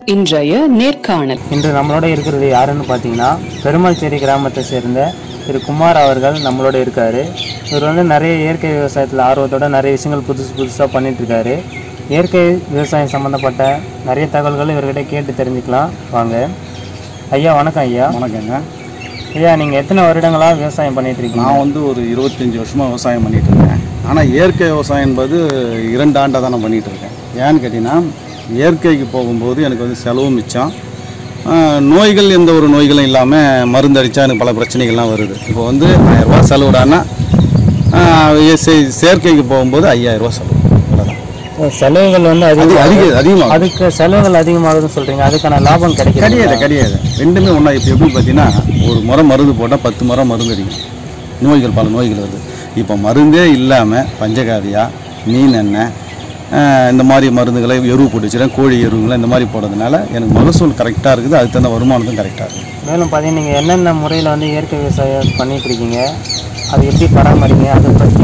இன்றைய நேர்காணல் இன்று நம்மளோட இருக்கிறது யாருன்னு பார்த்தீங்கன்னா பெருமாள்சேரி கிராமத்தை சேர்ந்த திரு குமார் அவர்கள் நம்மளோட இருக்காரு இவர் வந்து நிறைய இயற்கை விவசாயத்தில் ஆர்வத்தோட நிறைய விஷயங்கள் புதுசு புதுசாக பண்ணிட்டு இருக்காரு இயற்கை விவசாயம் சம்மந்தப்பட்ட நிறைய தகவல்கள் இவர்கிட்ட கேட்டு தெரிஞ்சுக்கலாம் வாங்க ஐயா வணக்கம் ஐயா வணக்கங்க ஐயா நீங்கள் எத்தனை வருடங்களாக விவசாயம் பண்ணிட்டு இருக்கீங்க நான் வந்து ஒரு இருபத்தஞ்சி வருஷமாக விவசாயம் பண்ணிட்டு இருக்கேன் ஆனால் இயற்கை விவசாயம் என்பது இரண்டு ஆண்டாக தான் நான் பண்ணிட்டு இருக்கேன் ஏன்னு கேட்டிங்கன்னா இயற்கைக்கு போகும்போது எனக்கு வந்து செலவும் மிச்சம் ஆஹ், நோய்கள் எந்த ஒரு நோய்களும் இல்லாமல் மருந்து அடித்தா எனக்கு பல பிரச்சனைகள்லாம் வருது இப்போ வந்து ஆயிரரூபா செலவுடானா ஆஹ், செ- செயற்கைக்கு போகும்போது ஐயாயிரரூபா செலவு அவ்வளோதான் செலவுகள் வந்து அது அதிகம் அதிக அதிகமாக அதுக்கு செலவுகள் அதிகமாகுதுன்னு சொல்கிறீங்க அதுக்கான லாபம் கிடைக்கிறது கிடையாது கிடையாது ரெண்டுமே ஒன்றா இப்போ எப்படி பார்த்தீங்கன்னா ஒரு முறை மருந்து போட்டால் பத்து முறை மருந்து அடிக்கும் நோய்கள் பல நோய்கள் வருது இப்போ மருந்தே இல்லாமல் பஞ்சகாவியா மீன் எண்ணெய் ஆஹ், இந்த மாதிரி மருந்துகளை எருவு போட்டு வச்சுருக்கேன் கோழி எருவுங்களை இந்த மாதிரி போடுறதுனால எனக்கு மகசூல் கரெக்டாக இருக்குது அதுக்கு தகுந்த வருமானத்தும் கரெக்டாக இருக்குது மேலும் பார்த்தீங்கன்னா நீங்கள் என்னென்ன முறையில் வந்து இயற்கை விவசாயம் பண்ணிட்டு இருக்கீங்க அது எப்படி பராமரிங்க அதை பற்றி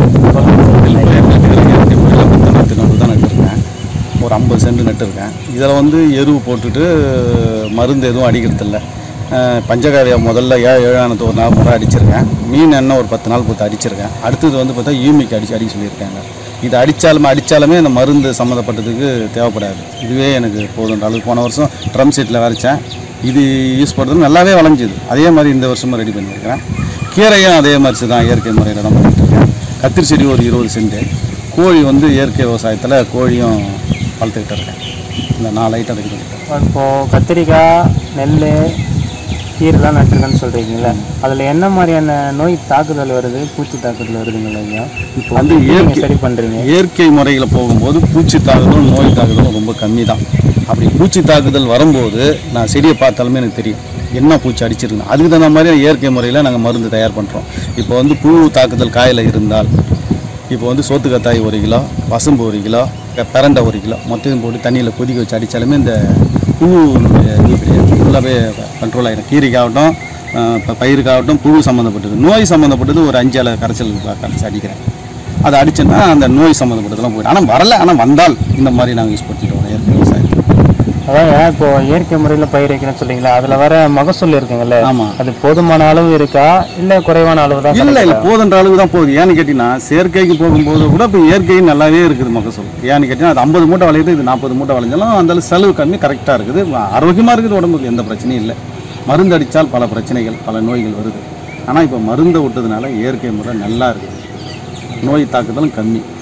இயற்கை முறையில் பத்து நாற்று நட்டு தான் நட்டுருக்கேன் ஒரு ஐம்பது சென்ட் நட்டுருக்கேன் இதில் வந்து எருவு போட்டுட்டு மருந்து எதுவும் அடிக்கிறதில்ல அஹ் பஞ்சகாவியா முதல்ல ஏ ஏழானது ஒரு நாள் முறை அடிச்சிருக்கேன் மீன் எண்ணெய் ஒரு பத்து நாள் போட்டு அடிச்சிருக்கேன் அடுத்தது வந்து பார்த்தா யூமிக் அடிச்சு அடிக்க சொல்லியிருக்காங்க இது அடித்தாலுமே அடித்தாலுமே இந்த மருந்து சம்மந்தப்பட்டதுக்கு தேவைப்படாது இதுவே எனக்கு போதுன்ற அளவுக்கு போன வருஷம் ட்ரம் செட்டில் வரைச்சேன் இது யூஸ் பண்ணுறது நல்லாவே வளைஞ்சுது அதே மாதிரி இந்த வருஷமும் ரெடி பண்ணியிருக்கிறேன் கீரையும் அதே மாதிரி தான் இயற்கை முறையில் தான் பண்ணிட்டு இருக்கேன் கத்திரி செடி ஒரு இருபது சென்ட் கோழி வந்து இயற்கை விவசாயத்தில் கோழியும் வளர்த்துக்கிட்டு இருக்கேன் இந்த நாலு ஐட்டம் ரெடி பண்ணிட்டேன் இப்போது கத்திரிக்காய் நெல் கீரைலாம் நட்டுருக்கேன்னு சொல்கிறீங்களே அதில் என்ன மாதிரியான நோய் தாக்குதல் வருது பூச்சி தாக்குதல் வருதுங்களா ஐயா இப்போ வந்து நீங்கள் இயற்கை சரி பண்ணுறீங்க இயற்கை முறையில் போகும்போது பூச்சி தாக்குதலும் நோய் தாக்குதலும் ரொம்ப கம்மி தான் அப்படி பூச்சி தாக்குதல் வரும்போது நான் செடியை பார்த்தாலுமே எனக்கு தெரியும் என்ன பூச்சி அடிச்சிருக்கு அதுக்கு தகுந்த மாதிரி இயற்கை முறையில் நாங்கள் மருந்து தயார் பண்ணுறோம் இப்போ வந்து புழு தாக்குதல் காயில் இருந்தால் இப்போ வந்து சோத்துக்கத்தாய் ஒரு கிலோ வசம்பு ஒரு கிலோ க- பிரண்டை ஒரு கிலோ மொத்தத்தையும் போட்டு தண்ணியில் கொதிக்க வச்சு அடித்தாலுமே இந்த புழுனுடைய இது கிடையாது ஃபுல்லாகவே கண்ட்ரோல் ஆகிடும் கீரைக்காகட்டும் அஹ், இப்போ பயிருக்காகட்டும் புழு சம்மந்தப்பட்டது நோய் சம்மந்தப்பட்டது ஒரு அஞ்சு அளவு கரைச்சல் கரைச்சி அடிக்கிறேன் அதை அடிச்சோன்னா அந்த நோய் சம்மந்தப்பட்டதெல்லாம் போயிடும் ஆனால் வரல ஆனால் வந்தால் இந்த மாதிரி நாங்கள் யூஸ் பண்ணிட்டு வரோம் இயற்கை விவசாயம் அதான் இப்போ இயற்கை முறையில் பயிர் வைக்கிறேன்னு சொல்றீங்களா அதில் வர மகசூல் இருக்குங்கல்ல ஆமாம் அது போதுமான அளவு இருக்கா இல்லை குறைவான அளவு தான் இல்லை இல்லை போதுன்ற அளவுக்கு தான் போகுது ஏன்னு கேட்டிங்கன்னா செயற்கைக்கு போகும்போது கூட இப்போ இயற்கை நல்லாவே இருக்குது மகசூல் ஏன்னு கேட்டிங்கன்னா அது ஐம்பது மூட்டை விளையுது இது நாற்பது மூட்டை விளைஞ்சாலும் அந்த அளவு செலவு கம்மி கரெக்டாக இருக்குது ஆரோக்கியமாக இருக்குது உடம்புக்கு எந்த பிரச்சனையும் இல்லை மருந்து அடித்தால் பல பிரச்சனைகள் பல நோய்கள் வருது ஆனால் இப்போ மருந்தை விட்டதுனால இயற்கை முறை நல்லா இருக்குது நோய் தாக்குதலும் கம்மி